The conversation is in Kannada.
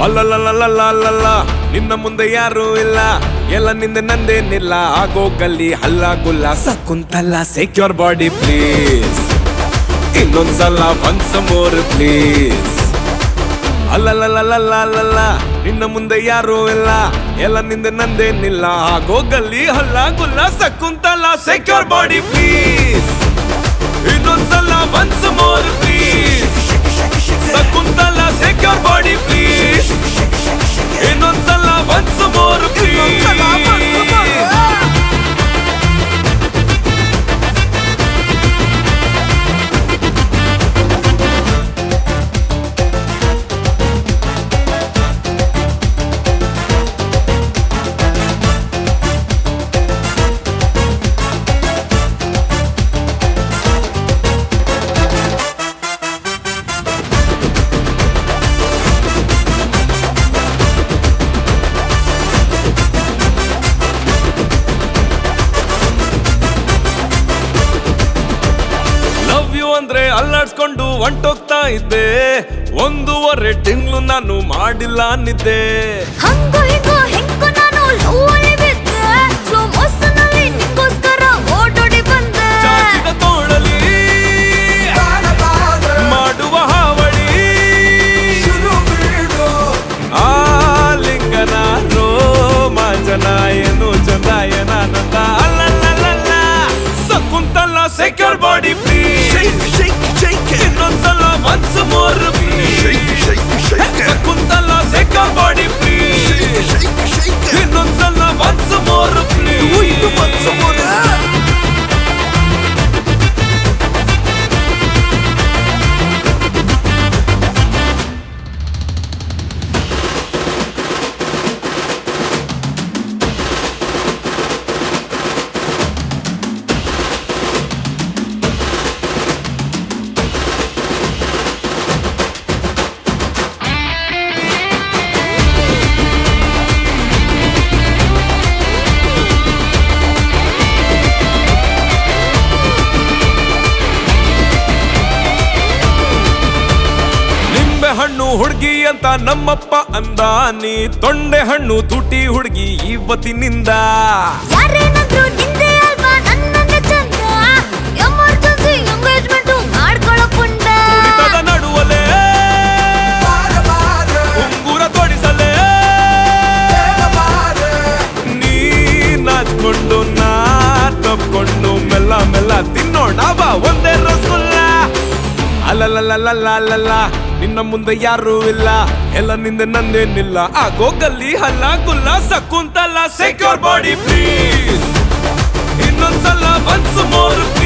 ಅಲ್ಲಲ್ಲಲ್ಲಲ್ಲಲ್ಲ ನಿನ್ನ ಮುಂದೆ ಯಾರು ಇಲ್ಲ ಎಲ್ಲ ನಿಂದೆ ನಂದೇನಿಲ್ಲ ಆಗೋಗಲ್ಲಿ ಹಲ್ಲ ಗುಲ್ಲ ಸಕುಂತಲ್ಲ ಸೆಕ್ಯೂರ್ ಬಾಡಿ ಪ್ಲೀಸ್ ಇನ್ನೊಂದ್ಸಲ ಒನ್ಸ್ ಮೋರ್ ಪ್ಲೀಸ್ ಅಲ್ಲಲ್ಲಲ್ಲಲ್ಲಲ್ಲ ನಿನ್ನ ಮುಂದೆ ಯಾರು ಇಲ್ಲ ಎಲ್ಲ ನಿಂದೆ ನಂದೇನಿಲ್ಲ ಆಗೋಗಲ್ಲಿ ಹಲ್ಲ ಗುಲ್ಲ ಸಕುಂತಲ್ಲ ಸೆಕ್ಯೂರ್ ಬಾಡಿ ಪ್ಲೀಸ್ ಇನ್ನೊಂದ್ಸಲ once more please Shakuntala secure body please ಇನ್ನೊಂದ್ಸಲ once more please love you ಅಂದ್ರೆ ಅಲ್ಲಾಡ್ಸ್ಕೊಂಡು ಹೊಂಟೋಗ್ತಾ ಇದ್ದೆ ಒಂದೂವರೆ ತಿಂಗಳು ನಾನು ಮಾಡಿಲ್ಲ ನಿದ್ದೆ ಹಂಗು ಹಿಂಗು ಹಿಂಗು ನಾನು ಲವ್ವಲ್ಲಿ ಬಿದ್ದೆ ಸ್ಲೋ ಮೋಷನಲ್ಲಿ ನಿಂಗೋಸ್ಕರ ಓಡೋಡಿ ಬಂದೆ ಚಾಚಿದ ತೋಳಲಿ ಮಾಡುವ ಹಾವಳಿ ಆಲಿಂಗನ ರೋಮಾಂಚನ ಏನು ಚಂದ ಏನಾನಂದ ಅಲ್ಲಲ್ಲಲ್ಲ ಸಕುಂತಲ ಸೆಕ್ಯೂರ್ ಬಾಡಿ ಪ್ಲೀಸ್ ಇನ್ನೊಂದ್ಸಲ once more Shakuntala secure body please ಇನ್ನೊಂದ್ಸಲ ಒನ್ಸ್ ಮೋರ್ ಪ್ಲೀಸ್ ನಿಂಬೆ ಹಣ್ಣು ಹುಡುಗಿ ಅಂತ ನಮ್ಮಪ್ಪ ಅಂದ ನೀ ತೊಂಡೆ ಹಣ್ಣು ತುಟಿ ಹುಡುಗಿ ಇವತ್ತಿನಿಂದ ಯಾರೇನಾದ್ರೂ ನಿಂದೆ ಅಲ್ವಾ ನನ್ನನ್ನೇ ಚಂದ ಎಮರ್ಜೆನ್ಸಿ ಎಂಗೇಜ್ಮೆಂಟ್ ಮಾಡ್ಕೊಳ್ಳೋ ಪುಂಡ ಕುಡಿತದ ನಡುವಲೆ ಉಂಗುರ ತೊಡಿಸಲೆ ನೀ ನಾಚ್ಕೊಂಡು ನಾ ತಪ್ಕೊಂಡು ಮೆಲ್ಲ ಮೆಲ್ಲ ತಿನ್ನೋಣ ಬಾ ಒಂದೇ ರಸಗುಲ್ಲ ಅಲ್ಲಲ್ಲಲ್ಲಲ್ಲಲ್ಲ ನಿನ್ನ ಮುಂದೆ ಯಾರೂ ಇಲ್ಲ ಎಲ್ಲ ನಿಂದೆ ನಂದೇನಿಲ್ಲ ಆಗೋಗಲ್ಲಿ ಹಲ್ಲ ಗುಲ್ಲ ಸಕುಂತಲ್ಲ ಸೆಕ್ಯೂರ್ ಬಾಡಿ ಪ್ಲೀಸ್ ಇನ್ನೊಂದ್ಸಲ ಒನ್ಸ್ ಮೋರ್